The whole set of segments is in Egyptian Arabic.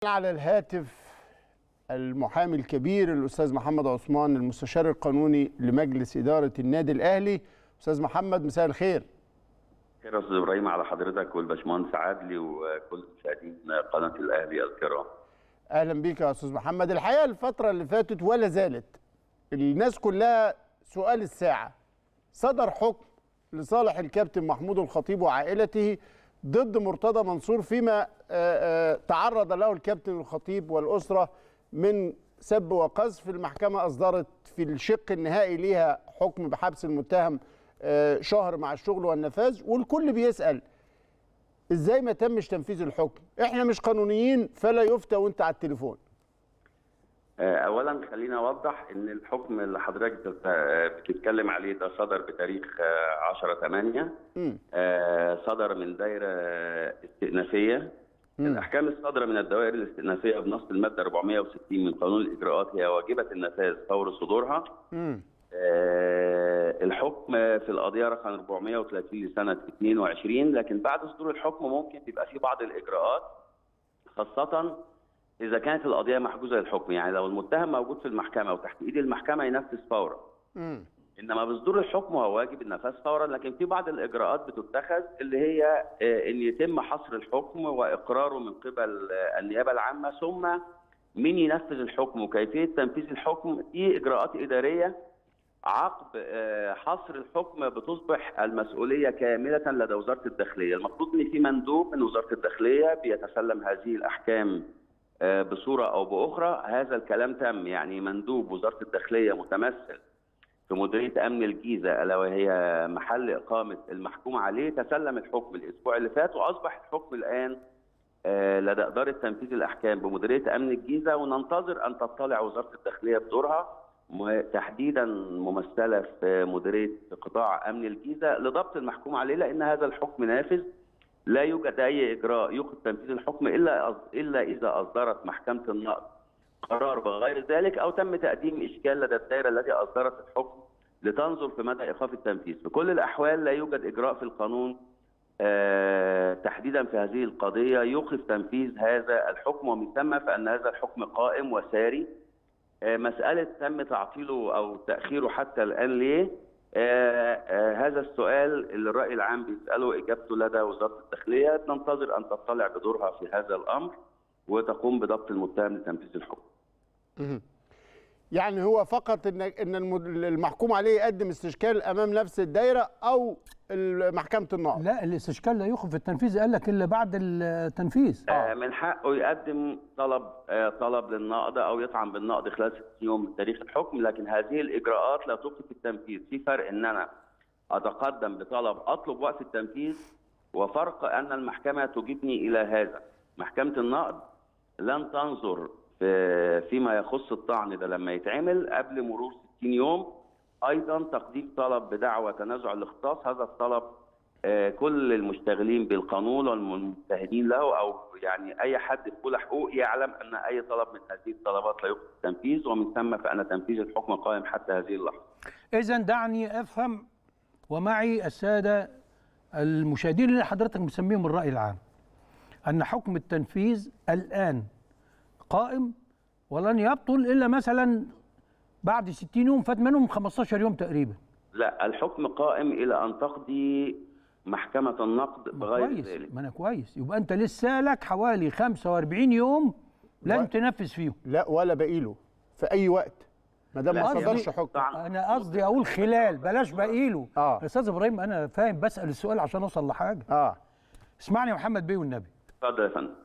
على الهاتف المحامي الكبير الاستاذ محمد عثمان المستشار القانوني لمجلس اداره النادي الاهلي استاذ محمد مساء الخير خير يا استاذ ابراهيم على حضرتك والباشمهندس عادلي وكل مشاهدين قناه الاهلي الكرام اهلا بيك يا استاذ محمد الحقيقه الفتره اللي فاتت ولا زالت الناس كلها سؤال الساعه صدر حكم لصالح الكابتن محمود الخطيب وعائلته ضد مرتضى منصور فيما آه، آه، تعرض له الكابتن الخطيب والاسره من سب وقذف المحكمه اصدرت في الشق النهائي ليها حكم بحبس المتهم آه، شهر مع الشغل والنفاذ والكل بيسال ازاي ما تمش تنفيذ الحكم احنا مش قانونيين فلا يفتى وانت على التليفون آه، اولا خليني اوضح ان الحكم اللي حضرتك بت- آه، بتتكلم عليه ده صدر بتاريخ 10 8 مم. صدر من دايره استئنافيه الاحكام الصادره من الدوائر الاستئنافيه بنص الماده 460 من قانون الاجراءات هي واجبه النفاذ فور صدورها مم. آه، الحكم في القضيه رقم 430 لسنه 22 لكن بعد صدور الحكم ممكن تبقى في بعض الاجراءات خاصه اذا كانت القضيه محجوزه للحكم يعني لو المتهم موجود في المحكمه وتحت ايد المحكمه ينفذ فورا مم. انما بصدور الحكم هو واجب النفاذ فورا لكن في بعض الاجراءات بتتخذ اللي هي آه، ان يتم حصر الحكم واقراره من قبل آه، النيابه العامه ثم مين ينفذ الحكم وكيفيه تنفيذ الحكم دي اجراءات اداريه عقب آه، حصر الحكم بتصبح المسؤوليه كامله لدى وزاره الداخليه، المفروض ان في مندوب من وزاره الداخليه بيتسلم هذه الاحكام آه، بصوره او باخرى، هذا الكلام تم يعني مندوب وزاره الداخليه متمثل في مديريه امن الجيزه الا وهي محل اقامه المحكوم عليه تسلم الحكم الاسبوع اللي فات واصبح الحكم الان آه، لدى اداره تنفيذ الاحكام بمديريه امن الجيزه وننتظر ان تطلع وزاره الداخليه بدورها م- تحديدا ممثله في مديريه قطاع امن الجيزه لضبط المحكوم عليه لان هذا الحكم نافذ لا يوجد اي اجراء يوقف تنفيذ الحكم الا أص- الا اذا اصدرت محكمه النقض قرار بغير ذلك او تم تقديم اشكال لدى الدائره التي اصدرت الحكم لتنظر في مدى ايقاف التنفيذ في كل الاحوال لا يوجد اجراء في القانون آه، تحديدا في هذه القضيه يوقف تنفيذ هذا الحكم ومن ثم فان هذا الحكم قائم وساري آه، مساله تم تعطيله او تاخيره حتى الان ليه آه، آه، هذا السؤال اللي الراي العام بيساله اجابته لدى وزاره الداخليه ننتظر ان تطلع بدورها في هذا الامر وتقوم بضبط المتهم لتنفيذ الحكم مم. يعني هو فقط ان ان المد- المحكوم عليه يقدم استشكال امام نفس الدايره او ال- محكمه النقض لا الاستشكال لا يوقف التنفيذ قال لك الا بعد التنفيذ آه، من حقه يقدم طلب آه، طلب للنقض او يطعن بالنقض خلال 60 يوم من تاريخ الحكم لكن هذه الاجراءات لا توقف التنفيذ في فرق ان انا اتقدم بطلب اطلب وقف التنفيذ وفرق ان المحكمه تجيبني الى هذا محكمه النقض لن تنظر في فيما يخص الطعن ده لما يتعمل قبل مرور 60 يوم ايضا تقديم طلب بدعوى تنازع الاختصاص هذا الطلب آه، كل المشتغلين بالقانون والمجتهدين له او يعني اي حد في كل حقوق يعلم ان اي طلب من هذه الطلبات لا يوقف التنفيذ ومن ثم فان تنفيذ الحكم قائم حتى هذه اللحظه. اذا دعني افهم ومعي الساده المشاهدين اللي حضرتك مسميهم الراي العام ان حكم التنفيذ الان قائم ولن يبطل الا مثلا بعد 60 يوم فات منهم 15 يوم تقريبا لا الحكم قائم الى ان تقضي محكمه النقد بغير كويس ذلك. ما انا كويس يبقى انت لسه لك حوالي 45 يوم لن وقت. تنفذ فيهم لا ولا باقي له في اي وقت ما دام ما لا، صدرش قصدي- حكم طعن. انا قصدي اقول خلال بلاش بقيله آه. يا استاذ ابراهيم انا فاهم بسال السؤال عشان اوصل لحاجه اه اسمعني يا محمد بيه والنبي اتفضل يا فندم.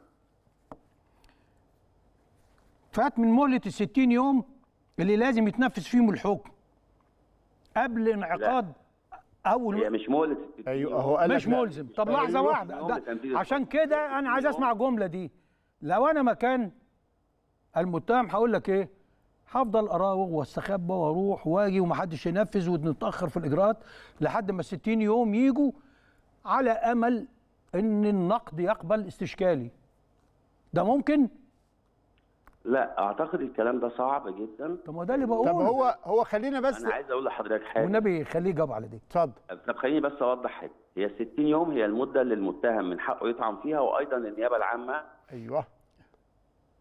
فات من مهله ال 60 يوم اللي لازم يتنفذ فيهم الحكم قبل انعقاد هي اول مش مهله ايوه هو قال مش لك لا. ملزم طب أيوة. لحظه واحده يوم ده لتنفيذ عشان الحكم. كده انا عايز اسمع الجمله دي لو انا مكان المتهم هقول لك ايه هفضل اراوغ واستخبى واروح واجي ومحدش ينفذ ونتاخر في الاجراءات لحد ما ال 60 يوم يجوا على امل ان النقد يقبل استشكالي ده ممكن لا اعتقد الكلام ده صعب جدا طب ما ده اللي بقوله طب هو هو خلينا بس انا عايز اقول لحضرتك حاجه والنبي خليه يجاوب على دي اتفضل طب خليني بس اوضح حاجه هي 60 يوم هي المده اللي المتهم من حقه يطعن فيها وايضا النيابه العامه ايوه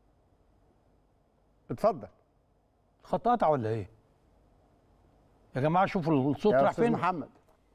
اتفضل خط قطع ولا ايه يا جماعه شوفوا الصوت يا راح استاذ فين محمد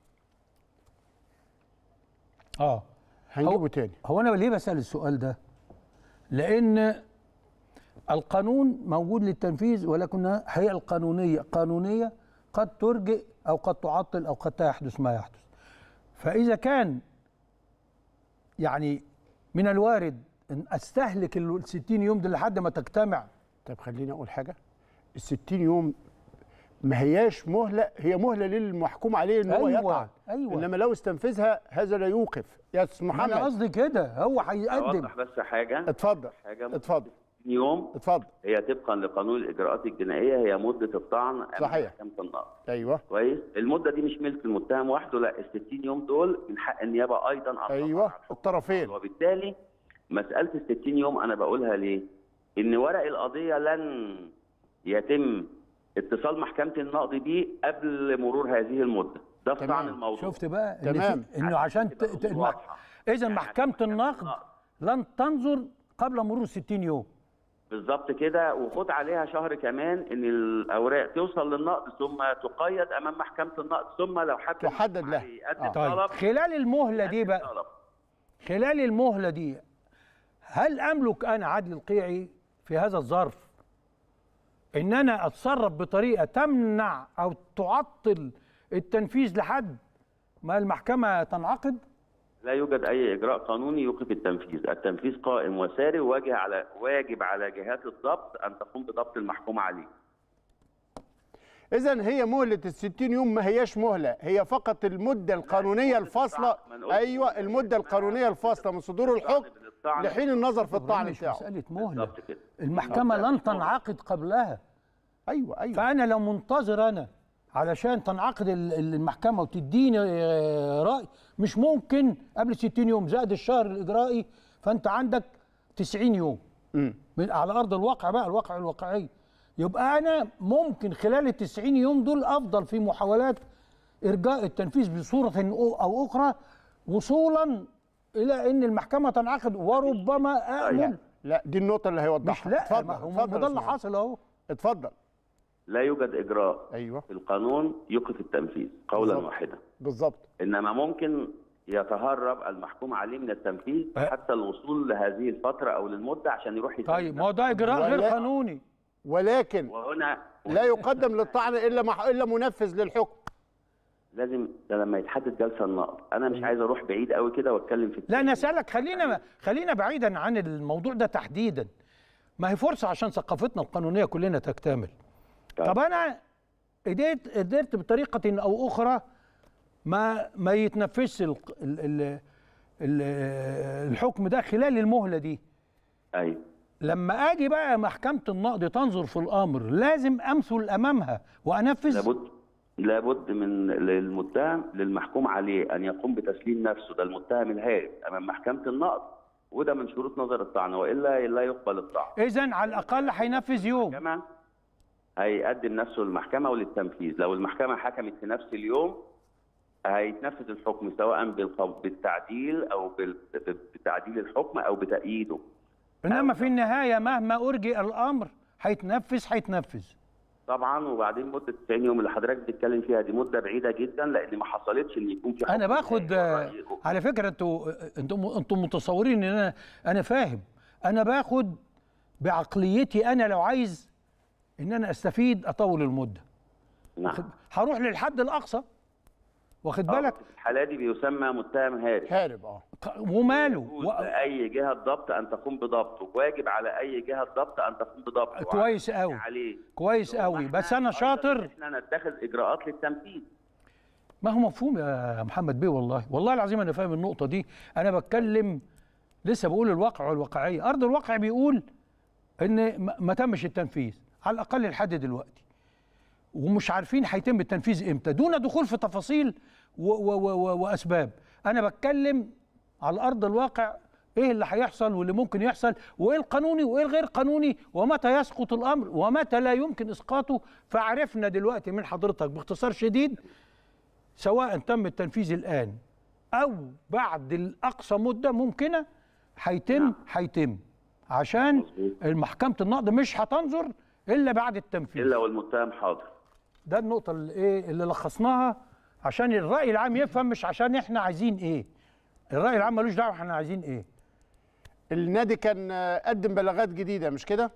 اه هنجيبه تاني هو انا ليه بسال السؤال ده لان القانون موجود للتنفيذ ولكنها هي القانونيه قانونيه قد ترجئ او قد تعطل او قد يحدث ما يحدث فاذا كان يعني من الوارد ان استهلك ال 60 يوم دي لحد ما تجتمع طب خليني اقول حاجه ال 60 يوم ما هياش مهله هي مهله للمحكوم عليه ان هو أيوة، يطعن أيوة. انما لو استنفذها هذا لا يوقف يا استاذ انا محمد قصدي كده هو هيقدم اوضح بس حاجه اتفضل حاجه اتفضل يوم اتفضل هي طبقا لقانون الاجراءات الجنائيه هي مده الطعن امام صحيح. محكمه النقض ايوه كويس المده دي مش ملك المتهم وحده لا ال 60 يوم دول من حق النيابه ايضا ان تطعن ايوه على الحكم. الطرفين وبالتالي مساله ال 60 يوم انا بقولها ليه؟ ان ورق القضيه لن يتم اتصال محكمه النقض بيه قبل مرور هذه المده ده في تمام. طعن الموضوع شفت بقى إن تمام. في- انه عشان ت... ت... تبقى واضحة. اذا يعني محكمه محكمة النقض النقض. لن تنظر قبل مرور 60 يوم بالظبط كده وخد عليها شهر كمان ان الاوراق توصل للنقد ثم تقيد امام محكمه النقد ثم لو حد تحدد لها. يقدم آه. طيب طلب خلال المهله دي يقدم بقى طلب. خلال المهله دي هل املك انا عدل القيعي في هذا الظرف ان انا اتصرف بطريقه تمنع او تعطل التنفيذ لحد ما المحكمه تنعقد لا يوجد اي اجراء قانوني يوقف التنفيذ، التنفيذ قائم وساري وواجه على واجب على جهات الضبط ان تقوم بضبط المحكوم عليه. اذا هي مهله ال 60 يوم ما هياش مهله هي فقط المده القانونيه مدة الفاصله الطعن. ما نقولش ايوه مدة المده القانونيه الفاصله من صدور الحكم الطعن. لحين النظر في الطعن مش بتاعه مساله مهله بالظبط كده. المحكمه بالظبط. لن تنعقد قبلها ايوه ايوه فانا لو منتظر انا علشان تنعقد ال- ال- المحكمه وتديني آه، راي مش ممكن قبل 60 يوم زائد الشهر الاجرائي فانت عندك 90 يوم مم. من على ارض الواقع بقى الواقع الواقعي يبقى انا ممكن خلال ال 90 يوم دول افضل في محاولات ارجاء التنفيذ بصوره أو- او اخرى وصولا الى ان المحكمه تنعقد وربما امل لا دي النقطه اللي مش هيوضحها لا اتفضل ما هو اتفضل ما يا ده اللي أستاذ حاصل اهو اتفضل لا يوجد اجراء ايوه في القانون يوقف التنفيذ قولا بالظبط. واحدا. بالظبط انما ممكن يتهرب المحكوم عليه من التنفيذ أه. حتى الوصول لهذه الفتره او للمده عشان يروح يسلم طيب ما هو ده اجراء غير ولا- قانوني ولكن وهنا لا يقدم للطعن الا مح... الا منفذ للحكم لازم ده لما يتحدد جلسه النقض انا مش عايز اروح بعيد قوي كده واتكلم في لا انا اسالك خلينا خلينا بعيدا عن الموضوع ده تحديدا ما هي فرصه عشان ثقافتنا القانونيه كلنا تكتمل طيب. طب انا قدرت قدرت بطريقه او اخرى ما ما يتنفذش ال ال ال ال الحكم ده خلال المهله دي ايوه لما اجي بقى محكمه النقض تنظر في الامر لازم امثل امامها وانفذ لابد لابد من للمتهم للمحكوم عليه ان يقوم بتسليم نفسه ده المتهم الهارب امام محكمه النقض وده من شروط نظر الطعن والا لا يقبل الطعن اذا على الاقل هينفذ يوم المحكمه هيقدم نفسه للمحكمه وللتنفيذ لو المحكمه حكمت في نفس اليوم هيتنفذ الحكم سواء بالق- بالتعديل او بال- بتعديل الحكم او بتأييده انما في النهايه مهما ارجئ الامر هيتنفذ هيتنفذ طبعا وبعدين مده 90 يوم اللي حضرتك بتتكلم فيها دي مده بعيده جدا لان ما حصلتش ان يكون في انا حكم باخد نهائي آه، ورأي- على فكره انتوا انتم انتم متصورين ان انا انا فاهم انا باخد بعقليتي انا لو عايز ان انا استفيد اطول المده نعم هروح للحد الاقصى واخد آه، بالك في الحاله دي بيسمى متهم هارب هارب اه وماله يجوز و... لاي جهه ضبط ان تقوم بضبطه واجب على اي جهه ضبط ان تقوم بضبطه كويس وعلى- قوي. عليه كويس ثم قوي إحنا بس انا أيضاً شاطر احنا نتخذ اجراءات للتنفيذ ما هو مفهوم يا محمد بيه والله والله العظيم انا فاهم النقطه دي انا بتكلم لسه بقول الواقع والواقعيه ارض الواقع بيقول ان ما- ما تمش التنفيذ على الاقل لحد دلوقتي ومش عارفين هيتم التنفيذ امتى دون دخول في تفاصيل و و و و واسباب انا بتكلم على ارض الواقع ايه اللي هيحصل واللي ممكن يحصل وايه القانوني وايه الغير قانوني ومتى يسقط الامر ومتى لا يمكن اسقاطه فعرفنا دلوقتي من حضرتك باختصار شديد سواء تم التنفيذ الان او بعد الاقصى مده ممكنه هيتم هيتم عشان مظبوط. محكمه النقض مش هتنظر الا بعد التنفيذ الا والمتهم حاضر ده النقطه اللي ايه اللي لخصناها عشان الراي العام يفهم مش عشان احنا عايزين ايه الراي العام ملوش دعوه احنا عايزين ايه النادي كان آه، قدم بلاغات جديده مش كده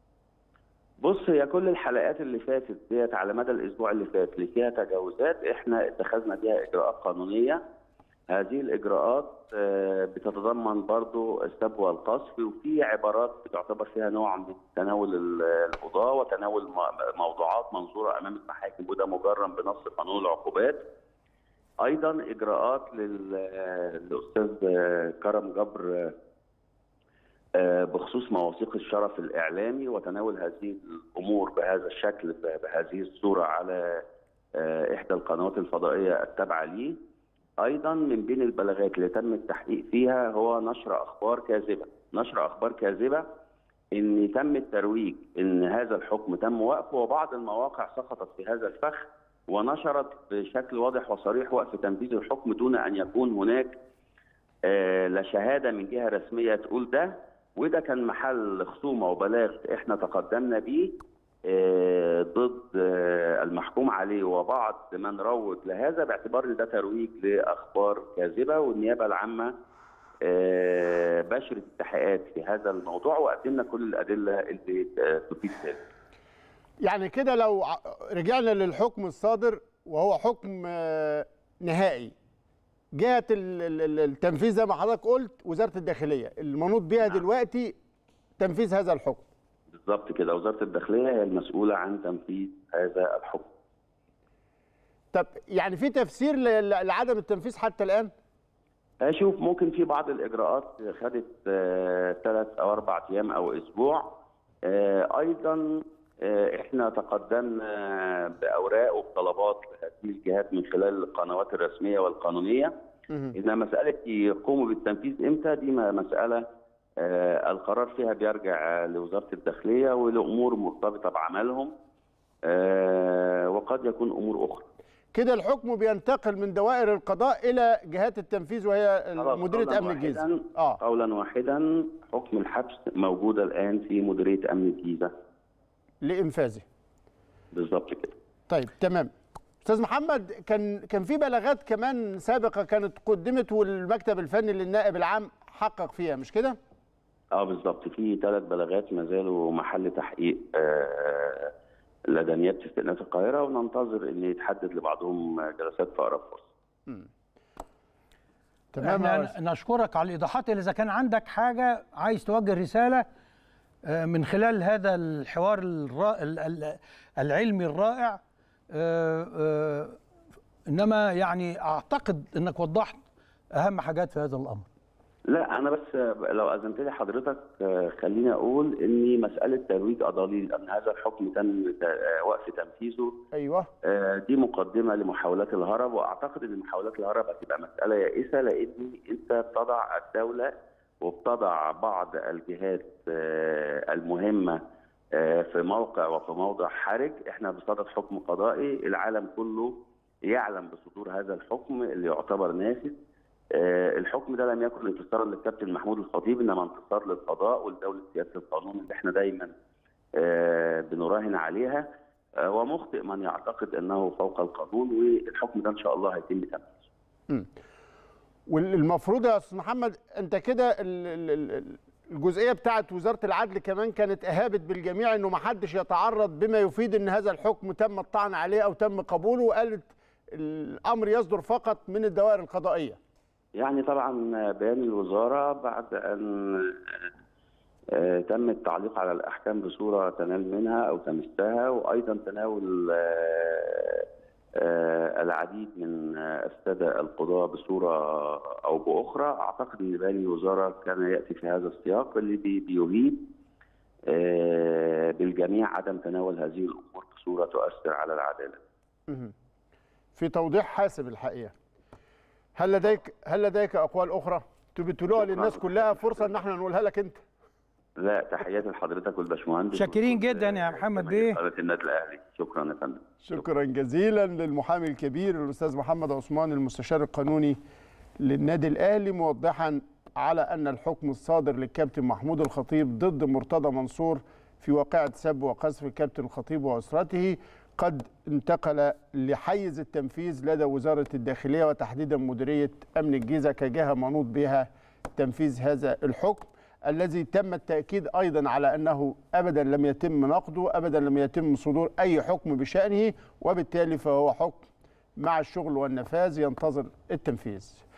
بص هي كل الحلقات اللي فاتت ديت على مدى الاسبوع اللي فات اللي فيها تجاوزات احنا اتخذنا بيها اجراءات قانونيه هذه الاجراءات آه، بتتضمن برضو السب والقذف وفي عبارات بتعتبر فيها نوع من تناول ال- القضاه وتناول م- موضوعات منظوره امام المحاكم وده مجرم بنص قانون العقوبات ايضا اجراءات لل- للاستاذ آه، كرم جبر آه، آه، بخصوص مواثيق الشرف الاعلامي وتناول هذه الامور بهذا الشكل ب- بهذه الصوره على آه، احدى القنوات الفضائيه التابعه ليه ايضا من بين البلاغات اللي تم التحقيق فيها هو نشر اخبار كاذبه نشر اخبار كاذبه ان تم الترويج ان هذا الحكم تم وقفه وبعض المواقع سقطت في هذا الفخ ونشرت بشكل واضح وصريح وقف تنفيذ الحكم دون ان يكون هناك آه، لا شهاده من جهه رسميه تقول ده وده كان محل خصومه وبلاغ احنا تقدمنا بيه آه، ضد آه، المحكوم عليه وبعض من روج لهذا باعتبار ان ده ترويج لاخبار كاذبه والنيابه العامه آه، باشرت التحقيقات في هذا الموضوع وقدمنا كل الادله اللي آه، تفيد ذلك. يعني كده لو ع- رجعنا للحكم الصادر وهو حكم آه، نهائي جهه ال- ال- ال- التنفيذ زي ما حضرتك قلت وزاره الداخليه المنوط بها دلوقتي تنفيذ هذا الحكم بالظبط كده وزاره الداخليه هي المسؤوله عن تنفيذ هذا الحكم. طب يعني في تفسير ل- ل- لعدم التنفيذ حتى الان اشوف ممكن في بعض الاجراءات خدت ثلاث او اربع ايام او اسبوع آه، ايضا آه، احنا تقدمنا باوراق وبطلبات لهذه الجهات من خلال القنوات الرسميه والقانونيه ان مساله يقوموا بالتنفيذ امتى دي م- مساله آه، القرار فيها بيرجع لوزاره الداخليه ولامور مرتبطه بعملهم آه، وقد يكون امور اخرى كده الحكم بينتقل من دوائر القضاء الى جهات التنفيذ وهي خلاص، مديريه قولاً امن الجيزه واحداً- اه قولا واحدا حكم الحبس موجودة الآن في مديرية أمن الجيزة لانفاذه بالظبط كده طيب تمام استاذ محمد كان كان في بلاغات كمان سابقه كانت قدمت والمكتب الفني للنائب العام حقق فيها مش كده اه بالظبط في ثلاث بلاغات ما زالوا محل تحقيق آه لدى نيابة استئناف القاهرة وننتظر أن يتحدد لبعضهم جلسات في أقرب فرصة تمام يا ريس. احنا نشكرك على الايضاحات اللي اذا كان عندك حاجه عايز توجه رساله آه، من خلال هذا الحوار الرا... ال- ال- العلمي الرائع آه، آه، انما يعني اعتقد انك وضحت اهم حاجات في هذا الامر لا أنا بس لو أذنت لي حضرتك آه، خليني أقول أن مسألة ترويج أضاليل أن هذا الحكم تم ت- آه، وقف تنفيذه ايوه آه، دي مقدمه لمحاولات الهرب واعتقد ان محاولات الهرب هتبقى مساله يائسه لان انت بتضع الدوله وبتضع بعض الجهات آه، المهمه آه، في موقع وفي موضع حرج احنا بصدد حكم قضائي العالم كله يعلم بصدور هذا الحكم اللي يعتبر نافذ آه، الحكم ده لم يكن انتصارا للكابتن محمود الخطيب انما انتصار للقضاء ولدوله سياده القانون اللي احنا دايما آه، بنراهن عليها آه، ومخطئ من يعتقد انه فوق القانون والحكم ده ان شاء الله هيتم تنفيذه. والمفروض يا استاذ محمد انت كده ال- ال- ال- الجزئيه بتاعت وزاره العدل كمان كانت اهابت بالجميع انه ما حدش يتعرض بما يفيد ان هذا الحكم تم الطعن عليه او تم قبوله وقالت الامر يصدر فقط من الدوائر القضائيه يعني طبعا بيان الوزاره بعد ان آه، تم التعليق على الاحكام بصوره تنال منها او تمسها وايضا تناول آه، آه، العديد من آه، الساده القضاه بصوره او باخرى اعتقد ان بيان الوزاره كان ياتي في هذا السياق اللي بي- بيريد آه، بالجميع عدم تناول هذه الامور بصوره تؤثر على العداله. مهم. في توضيح حاسم الحقيقه هل لديك هل لديك اقوال اخرى تبتلوها شكراً. للناس كلها فرصه ان احنا نقولها لك انت لا تحياتي لحضرتك والباشمهندس شاكرين وكل جداً يا محمد بيه. قناه النادي الاهلي شكرا يا فندم شكرا جزيلا للمحامي الكبير الاستاذ محمد عثمان المستشار القانوني للنادي الاهلي موضحا على ان الحكم الصادر للكابتن محمود الخطيب ضد مرتضى منصور في واقعة سب وقذف الكابتن الخطيب وأسرته قد انتقل لحيز التنفيذ لدى وزارة الداخلية وتحديدا مديرية أمن الجيزة كجهة منوط بها تنفيذ هذا الحكم الذي تم التأكيد أيضا على أنه أبدا لم يتم نقده أبدا لم يتم صدور أي حكم بشأنه وبالتالي فهو حكم مع الشغل والنفاذ ينتظر التنفيذ